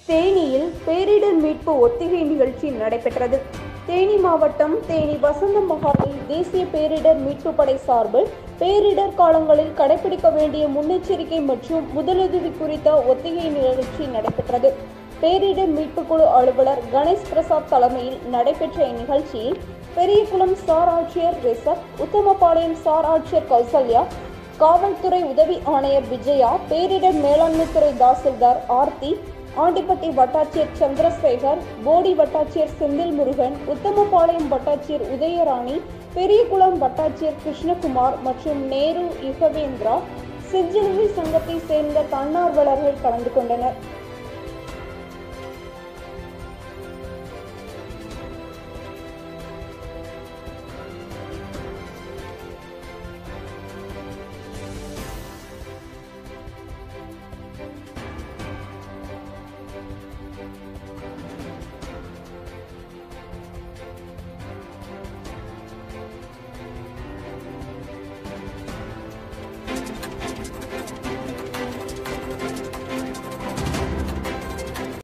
தேனியில் பேரிடர் மீட்பு ஒத்திகை நிகழ்ச்சி நடைபெற்றது தேனி மாவட்டம் தேனி வசந்த மகாலில் தேசிய பேரிடர் மீட்பு படை சார்பில் பேரிடர் காலங்களில் கடைபிடிக்க வேண்டிய முன்னெச்சரிக்கை மற்றும் முதலுதவி குறித்த ஒத்திகை நிகழ்ச்சி நடைபெற்றது பேரிடர் மீட்பு குழு அலுவலர் கணேஷ் பிரசாத் தலைமையில் நடைபெற்ற இந்நிகழ்ச்சியில் பெரியகுளம் சார் ஆட்சியர் ரிசப் உத்தமபாளையம் சார் ஆட்சியர் கௌசல்யா காவல்துறை உதவி ஆணையர் விஜயா பேரிடர் மேலாண்மைத்துறை தாசில்தார் ஆர்த்தி ஆண்டிப்பட்டி வட்டாட்சியர் சந்திரசேகர் போடி வட்டாட்சியர் செந்தில் முருகன் உத்தமபாளையம் வட்டாட்சியர் உதயராணி பெரியகுளம் வட்டாட்சியர் கிருஷ்ணகுமார் மற்றும் நேரு யுகவேந்திரா செஞ்சிலுவை சங்கத்தை சேர்ந்த தன்னார்வலர்கள் கலந்து கொண்டனர்